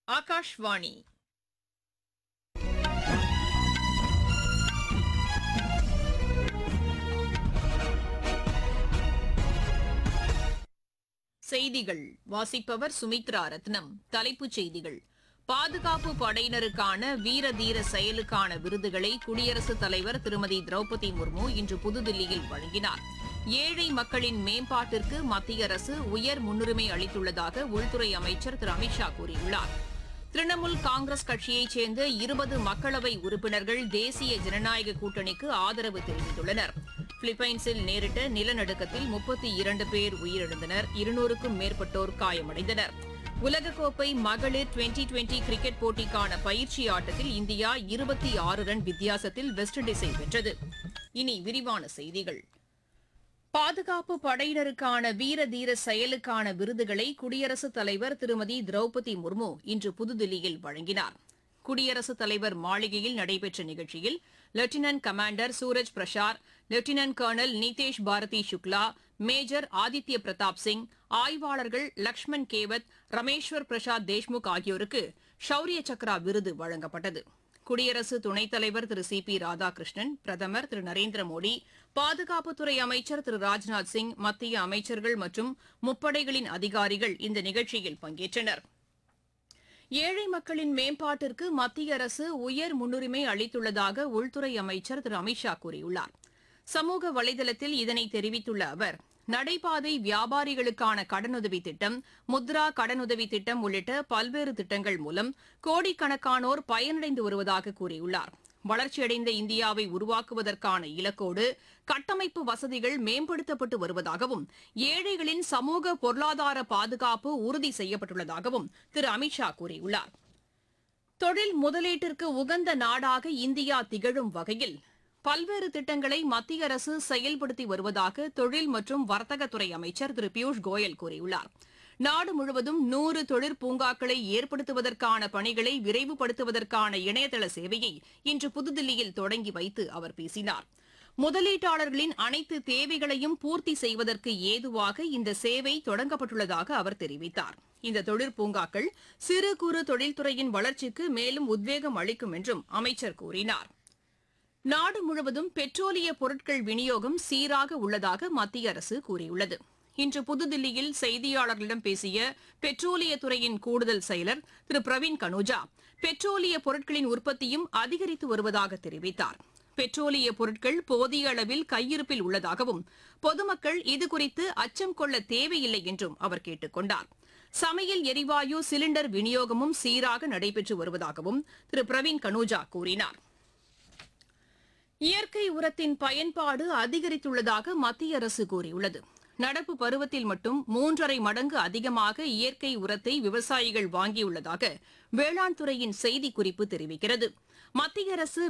ஆகாஷ்வாணி செய்திகள் வாசிப்பவர் சுமித்ரா ரத்னம் தலைப்புச் செய்திகள் பாதுகாப்பு படையினருக்கான வீர தீர செயலுக்கான விருதுகளை குடியரசுத் தலைவர் திருமதி திரௌபதி முர்மு இன்று புதுதில்லியில் வழங்கினார் ஏழை மக்களின் மேம்பாட்டிற்கு மத்திய அரசு உயர் முன்னுரிமை அளித்துள்ளதாக உள்துறை அமைச்சர் திரு அமித்ஷா கூறியுள்ளார் திரிணாமுல் காங்கிரஸ் கட்சியைச் சேர்ந்த இருபது மக்களவை உறுப்பினர்கள் தேசிய ஜனநாயக கூட்டணிக்கு ஆதரவு தெரிவித்துள்ளனர் பிலிப்பைன்ஸில் நேரிட்ட நிலநடுக்கத்தில் முப்பத்தி இரண்டு பேர் உயிரிழந்தனர் இருநூறுக்கும் மேற்பட்டோர் காயமடைந்தனர் உலகக்கோப்பை மகளிர் டுவெண்டி டுவெண்டி கிரிக்கெட் போட்டிக்கான பயிற்சி ஆட்டத்தில் இந்தியா இருபத்தி ஆறு ரன் வித்தியாசத்தில் வெஸ்ட் இண்டீஸை வென்றது இனி விரிவான செய்திகள் பாதுகாப்பு படையினருக்கான வீர தீர செயலுக்கான விருதுகளை குடியரசுத் தலைவர் திருமதி திரௌபதி முர்மு இன்று புதுதில்லியில் வழங்கினார் குடியரசுத் தலைவர் மாளிகையில் நடைபெற்ற நிகழ்ச்சியில் lieutenant commander Suraj Prasar lieutenant colonel Nitesh Bharti Shukla major Aditya Pratap Singh ஆய்வாளர்கள் லக்ஷ்மண் கேவத் ரமேஸ்வர் பிரசாத் தேஷ்முக் ஆகியோருக்கு ஷௌரிய சக்ரா விருது வழங்கப்பட்டது குடியரசு துணைத் தலைவர் திரு சி பி ராதாகிருஷ்ணன் பிரதமர் திரு நரேந்திர மோடி பாதுகாப்புத்துறை அமைச்சர் திரு ராஜ்நாத் சிங் மத்திய அமைச்சர்கள் மற்றும் முப்படைகளின் அதிகாரிகள் இந்த நிகழ்ச்சியில் பங்கேற்றனர் ஏழை மக்களின் மேம்பாட்டிற்கு மத்திய அரசு உயர் முன்னுரிமை அளித்துள்ளதாக உள்துறை அமைச்சர் திரு அமித்ஷா கூறியுள்ளார் சமூக வலைதளத்தில் இதனை தெரிவித்துள்ள அவர் நடைபாதை வியாபாரிகளுக்கான கடனுதவி திட்டம் முத்ரா கடனுதவி திட்டம் உள்ளிட்ட பல்வேறு திட்டங்கள் மூலம் கோடிக்கணக்கானோர் பயனடைந்து வருவதாக கூறியுள்ளார் வளர்ச்சியடைந்த இந்தியாவை உருவாக்குவதற்கான இலக்கோடு கட்டமைப்பு வசதிகள் மேம்படுத்தப்பட்டு வருவதாகவும் ஏழைகளின் சமூக பொருளாதார பாதுகாப்பு உறுதி செய்யப்பட்டுள்ளதாகவும் திரு அமித்ஷா கூறியுள்ளார் தொழில் முதலீட்டிற்கு உகந்த நாடாக இந்தியா திகழும் வகையில் பல்வேறு திட்டங்களை மத்திய அரசு செயல்படுத்தி வருவதாக தொழில் மற்றும் வர்த்தகத்துறை அமைச்சர் திரு பியூஷ் கோயல் கூறியுள்ளார் நாடு முழுவதும் நூறு தொழிற்பூங்காக்களை ஏற்படுத்துவதற்கான பணிகளை விரைவுபடுத்துவதற்கான இணையதள சேவையை இன்று புதுதில்லியில் தொடங்கி வைத்து அவர் பேசினார் முதலீட்டாளர்களின் அனைத்து தேவைகளையும் பூர்த்தி செய்வதற்கு ஏதுவாக இந்த சேவை தொடங்கப்பட்டுள்ளதாக அவர் தெரிவித்தார் இந்த தொழிற்பூங்காக்கள் சிறு குறு தொழில்துறையின் வளர்ச்சிக்கு மேலும் உத்வேகம் அளிக்கும் என்றும் அமைச்சர் கூறினார் நாடு முழுவதும் பெட்ரோலிய பொருட்கள் விநியோகம் சீராக உள்ளதாக மத்திய அரசு கூறியுள்ளது இன்று புதுதில்லியில் செய்தியாளர்களிடம் பேசிய பெட்ரோலியத்துறையின் கூடுதல் செயலர் திரு பிரவீன் கனோஜா பெட்ரோலிய பொருட்களின் உற்பத்தியும் அதிகரித்து வருவதாக தெரிவித்தார் பெட்ரோலிய பொருட்கள் போதிய அளவில் கையிருப்பில் உள்ளதாகவும் பொதுமக்கள் இதுகுறித்து அச்சம் கொள்ள தேவையில்லை என்றும் அவர் கேட்டுக் கொண்டார் சமையல் எரிவாயு சிலிண்டர் விநியோகமும் சீராக நடைபெற்று வருவதாகவும் திரு பிரவீன் கனோஜா கூறினார் இயற்கை உரத்தின் பயன்பாடு அதிகரித்துள்ளதாக மத்திய அரசு கூறியுள்ளது நடப்பு பருவத்தில் மட்டும் மூன்றரை மடங்கு அதிகமாக இயற்கை உரத்தை விவசாயிகள் வாங்கியுள்ளதாக வேளாண் துறையின் செய்திக்குறிப்பு தெரிவிக்கிறது மத்திய அரசு